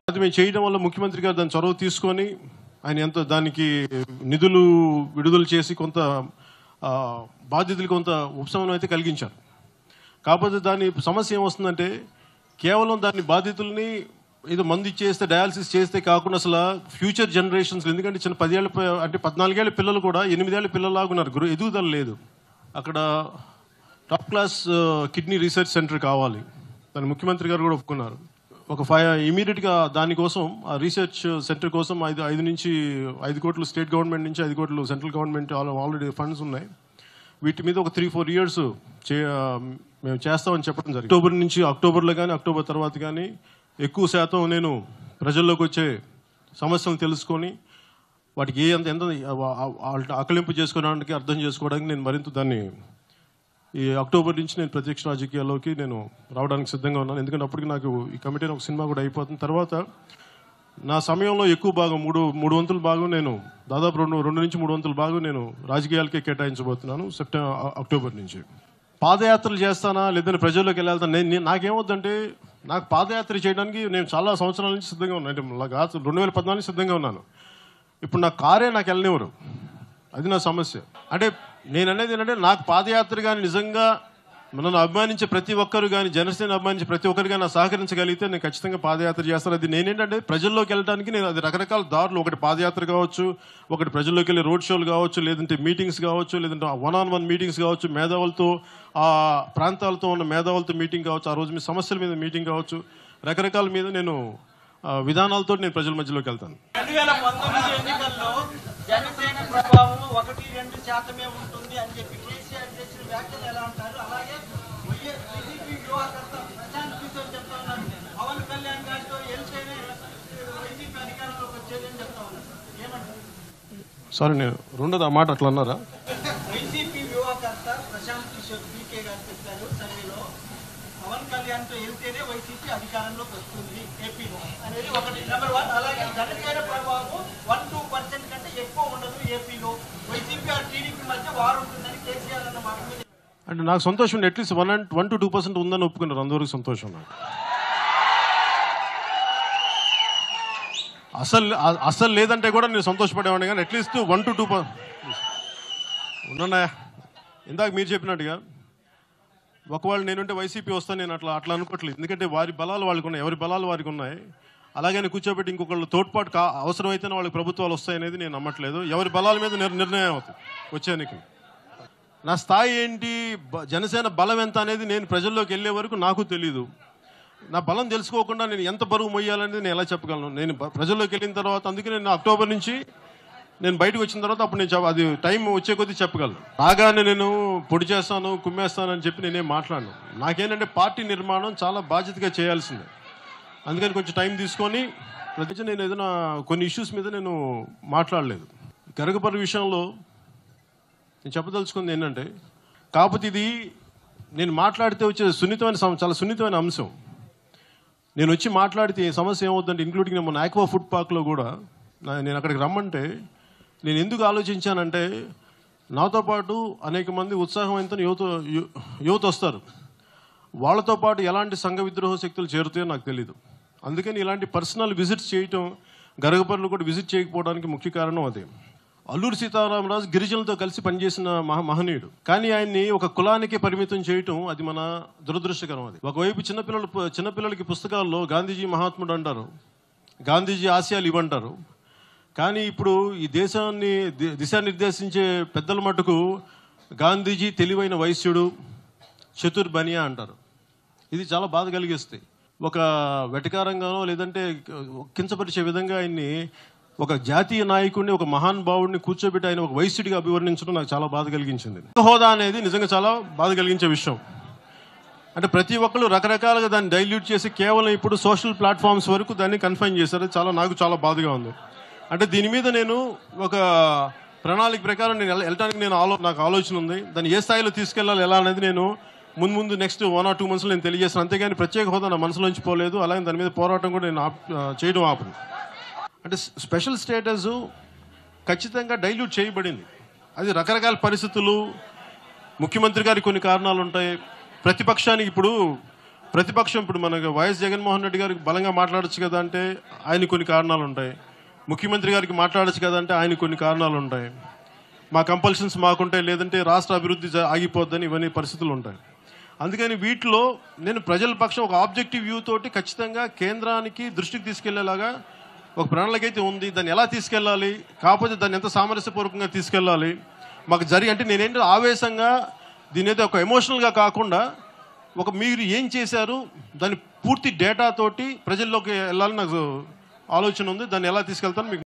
అది మేము చేయడం వల్ల ముఖ్యమంత్రి గారు దాని చొరవ తీసుకొని ఆయన ఎంత దానికి నిధులు విడుదల చేసి కొంత ఆ, బాధ్యతలు కొంత ఉపశమనం అయితే కలిగించారు కాకపోతే దాని సమస్య ఏమొస్తుందంటే కేవలం దాని బాధితుల్ని ఏదో మంది చేస్తే డయాలసిస్ చేస్తే కాకుండా అసలు ఫ్యూచర్ జనరేషన్స్ ఎందుకంటే చిన్న పదేళ్ళ ప- అంటే పద్నాలుగేళ్ల పిల్లలు కూడా ఎనిమిదేళ్ల పిల్లలాగా ఉన్నారు గురు ఎదుగుదల లేదు అక్కడ top class kidney research centre కావాలి దాని ముఖ్యమంత్రి గారు కూడా ఒప్పుకున్నారు ఒక ఫైవ్ ఇమీడియట్గా దానికోసం ఆ రీసెర్చ్ సెంటర్ కోసం ఐదు ఐదు నుంచి ఐదు కోట్లు స్టేట్ గవర్నమెంట్ నుంచి ఐదు కోట్లు సెంట్రల్ గవర్నమెంట్ ఆల్రెడీ ఫండ్స్ ఉన్నాయి వీటి మీద ఒక త్రీ ఫోర్ ఇయర్స్ చే మేము చేస్తామని చెప్పడం జరిగింది అక్టోబర్ నుంచి అక్టోబర్లో కానీ అక్టోబర్ తర్వాత కానీ ఎక్కువ శాతం నేను ప్రజల్లోకి వచ్చే సమస్యలను తెలుసుకొని వాటికి ఏ ఎంత ఎంత వాళ్ళ ఆకలింపు చేసుకోవడానికి అర్థం చేసుకోవడానికి నేను మరింత దాన్ని ఈ అక్టోబర్ నుంచి నేను ప్రత్యక్ష రాజకీయాల్లోకి నేను రావడానికి సిద్ధంగా ఉన్నాను ఎందుకంటే అప్పటికి నాకు ఈ కమిటీ ఒక సినిమా కూడా అయిపోతుంది తర్వాత నా సమయంలో ఎక్కువ భాగం మూడు మూడు వంతుల భాగం నేను దాదాపు రెండు రెండు నుంచి మూడు వంతుల భాగం నేను రాజకీయాలకే కేటాయించబోతున్నాను సెప్టెంబర్ అక్టోబర్ నుంచి పాదయాత్రలు చేస్తానా లేదంటే ప్రజల్లోకి వెళ్ళాల్తాను నేను నేను- నాకేమవుద్దంటే నాకు పాదయాత్ర చేయడానికి నేను చాలా సంవత్సరాల నుంచి సిద్ధంగా ఉన్నాను అంటే నాకు ఆ రెండు వేల పద్నాలుగు నుంచి సిద్ధంగా ఉన్నాను ఇప్పుడు నా కారే నాకు వెళ్ళనివ్వరు అది నా సమస్య అంటే నేను అనేది ఏంటంటే నాకు పాదయాత్ర కానీ నిజంగా నన్ను అభిమానించే ప్రతి ఒక్కరు కానీ జనసేన అభిమానించే ప్రతి ఒక్కరు కానీ నాకు సహకరించగలిగితే నేను ఖచ్చితంగా పాదయాత్ర చేస్తాను అది నేనేంటంటే ప్రజల్లోకి వెళ్ళడానికి నేను అది రకరకాల దారులు ఒకటి పాదయాత్ర కావచ్చు ఒకటి ప్రజల్లోకి వెళ్ళే రోడ్ షోలు కావచ్చు లేదంటే మీటింగ్స్ కావచ్చు లేదంటే వన్ ఆన్ వన్ మీటింగ్స్ కావచ్చు మేధావులతో ఆ ప్రాంతాలతో ఉన్న మేధావులతో మీటింగ్ కావచ్చు ఆ రోజు మీ సమస్యల మీద మీటింగ్ కావచ్చు రకరకాల మీద నేను ఆ, విధానాలతో నేను ప్రజల మధ్యలోకి వెళ్తాను రెండు వేల పంతొమ్మిది ఎన్నికల్లో జనసేన ప్రభావం ఒకటి రెండు శాతమే ఉంటుంది అని చెప్పి కేసీఆర్ చేసిన వ్యాఖ్యలు ఎలా అంటారు అలాగే వైఎస్ టీడీపీ వ్యూహకర్త ప్రశాంత్ కిషోర్ చెప్తా ఉన్నారు పవన్ కళ్యాణ్ గారితో వెళ్తేనే వైసీపీ అధికారంలోకి వచ్చేది అని చెప్తా ఉన్నారు ఏమంటారు సారీ నేను రెండోది ఆ మాట అట్లా అన్నారా వైసీపీ వ్యూహకర్త ప్రశాంత్ కిషోర్ పీకే గారు చెప్పారు సర్వేలో పవన్ కళ్యాణ్ తో వెళ్తేనే వైసీపీ అధికారంలోకి వస్తుంది ఏపీలో అనేది ఒకటి నెంబర్ వన్ అలాగే జనసేన ప్రభావం వన్ టూ పర్సెంట్ కంటే ఎక్కువ ఉండదు ఏపీలో వైసీపీ ఆ టీడీపీ మధ్య వారు ఉంటుందని కేసీఆర్ అన్న మాట మీద అంటే నాకు సంతోషం at least one and one to two percent ఉందని ఒప్పుకున్నారు అంతవరకు సంతోషం నాకు అసలు అ- అసలు లేదంటే కూడా నేను సంతోషపడేవాడిని కానీ అట్లీస్ట్ వన్ టు టూ ఉన్నా ఇందాక మీరు చెప్పినట్టుగా ఒకవేళ నేనుంటే వైసీపీ వస్తాను నేను అట్లా అట్లా అనుకోవట్లేదు ఎందుకంటే వారి బలాలు వాళ్ళకు ఉన్నాయి ఎవరి బలాలు వారికి ఉన్నాయి అలాగని కూర్చోబెట్టి ఇంకొకళ్ళు తోడ్పాటు కా అవసరమైతేనే వాళ్ళకి ప్రభుత్వాలు వస్తాయనేది నేను నమ్మట్లేదు ఎవరి బలాల మీద నిర్- నిర్ణయం అవుతుంది వచ్చే ఎన్నికలు నా స్థాయి ఏంటి బ- జనసేన బలం ఎంత అనేది నేను ప్రజల్లోకి వెళ్ళే వరకు నాకు తెలియదు నా బలం తెలుసుకోకుండా నేను ఎంత బరువు మొయ్యాలనేది నేను ఎలా చెప్పగలను నేను బ- ప్రజల్లోకి వెళ్ళిన తర్వాత అందుకే నేను అక్టోబర్ నుంచి నేను బయటకు వచ్చిన తర్వాత అప్పుడు నేను చెప్ప- అది టైం వచ్చే కొద్దీ చెప్పగలను రాగానే నేను పొడి చేస్తాను కుమ్మేస్తాను అని చెప్పి నేనేం మాట్లాడను నాకేంటంటే పార్టీ నిర్మాణం చాలా బాధ్యతగా చేయాల్సిందే అందుకని కొంచెం టైం తీసుకొని ప్రతి నేను ఏదైనా కొన్ని ఇష్యూస్ మీద నేను మాట్లాడలేదు గరగపర్రి విషయంలో నేను చెప్పదలుచుకుంది ఏంటంటే కాకపోతే ఇది నేను మాట్లాడితే వచ్చే సున్నితమైన సమ- చాలా సున్నితమైన అంశం నేను వచ్చి మాట్లాడితే ఈ సమస్య ఏమవుతుందంటే ఇంక్లూడింగ్ మన ఆక్వా ఫుడ్ పార్క్లో కూడా నా- నేను అక్కడికి రమ్మంటే నేను ఎందుకు ఆలోచించానంటే నాతో పాటు అనేక మంది ఉత్సాహవంతులు యువత యు- యువత వస్తారు వాళ్ళతో పాటు ఎలాంటి సంఘ విద్రోహ శక్తులు చేరుతాయో నాకు తెలియదు అందుకని ఇలాంటి పర్సనల్ విజిట్స్ చేయటం గరగపర్లు కూడా విజిట్ చేయకపోవడానికి ముఖ్య కారణం అదే అల్లూరు సీతారామరాజు గిరిజనులతో కలిసి పనిచేసిన మహ మహనీయుడు కానీ ఆయన్ని ఒక కులానికి పరిమితం చేయటం అది మన దురదృష్టకరం అది ఒకవైపు చిన్నపిల్లలు చిన్నపిల్లలకి పుస్తకాల్లో గాంధీజీ మహాత్ముడు అంటారు గాంధీజీ ఆశయాలు ఇవ్వంటారు కానీ ఇప్పుడు ఈ దేశాన్ని ది- దిశానిర్దేశించే పెద్దల మటుకు గాంధీజీ తెలివైన వైశ్యుడు చతుర్ బనియా అంటారు ఇది చాలా బాధ కలిగిస్తాయి ఒక వెటకారంగానో లేదంటే కించపరిచే విధంగా ఆయన్ని ఒక జాతీయ నాయకుడిని ఒక మహాన్ భావుడిని కూర్చోబెట్టి ఆయన ఒక వైశ్యుడిగా అభివర్ణించడం నాకు చాలా బాధ కలిగించింది హోదా అనేది నిజంగా చాలా బాధ కలిగించే విషయం అంటే ప్రతి ఒక్కళ్ళు రకరకాలుగా దాన్ని డైల్యూట్ చేసి కేవలం ఇప్పుడు సోషల్ ప్లాట్ఫామ్స్ వరకు దాన్ని కన్ఫైన్ చేశారు అది చాలా నాకు చాలా బాధగా ఉంది అంటే దీని మీద నేను ఒక ప్రణాళిక ప్రకారం నేను వెళ్ళ- వెళ్ళటానికి నేను ఆలో నాకు ఆలోచన ఉంది దాన్ని ఏ స్థాయిలో తీసుకెళ్ళాలి ఎలా అనేది నేను ముందు ముందు నెక్స్ట్ వన్ ఆర్ టూ మంత్స్లో నేను తెలియజేస్తాను అంతేగాని ప్రత్యేక హోదా నా మనసులోంచి పోలేదు అలాగే దాని మీద పోరాటం కూడా నేను ఆప్- ఆ, చేయడం ఆపను అంటే స్పెషల్ స్టేటస్ ఖచ్చితంగా డైల్యూట్ చేయబడింది అది రకరకాల పరిస్థితులు ముఖ్యమంత్రి గారికి కొన్ని కారణాలు ఉంటాయి ప్రతిపక్షానికి ఇప్పుడు ప్రతిపక్షం ఇప్పుడు మనకు వైఎస్ జగన్మోహన్ రెడ్డి గారికి బలంగా మాట్లాడొచ్చు కదా అంటే ఆయన కొన్ని కారణాలు ఉంటాయి ముఖ్యమంత్రి గారికి మాట్లాడొచ్చు కదా అంటే ఆయన కొన్ని కారణాలు ఉంటాయి మా కంపల్షన్స్ మాకుంటాయి లేదంటే రాష్ట్ర అభివృద్ధి జ- ఆగిపోద్దని ఇవన్నీ పరిస్థితులు ఉంటాయి అందుకని వీటిలో నేను ప్రజల పక్షం ఒక ఆబ్జెక్టివ్ వ్యూ తోటి ఖచ్చితంగా కేంద్రానికి దృష్టికి తీసుకెళ్లేలాగా ఒక ప్రణాళిక అయితే ఉంది దాన్ని ఎలా తీసుకెళ్ళాలి కాకపోతే దాన్ని ఎంత సామరస్యపూర్వకంగా తీసుకెళ్ళాలి మాకు జరిగి అంటే నేనేంటి ఆవేశంగా దీని అయితే ఒక ఎమోషనల్గా కాకుండా ఒక మీరు ఏం చేశారు దాని పూర్తి డేటా తోటి ప్రజల్లోకి వెళ్ళాలని నాకు ఆలోచన ఉంది దాన్ని ఎలా తీసుకెళ్తాను మీకు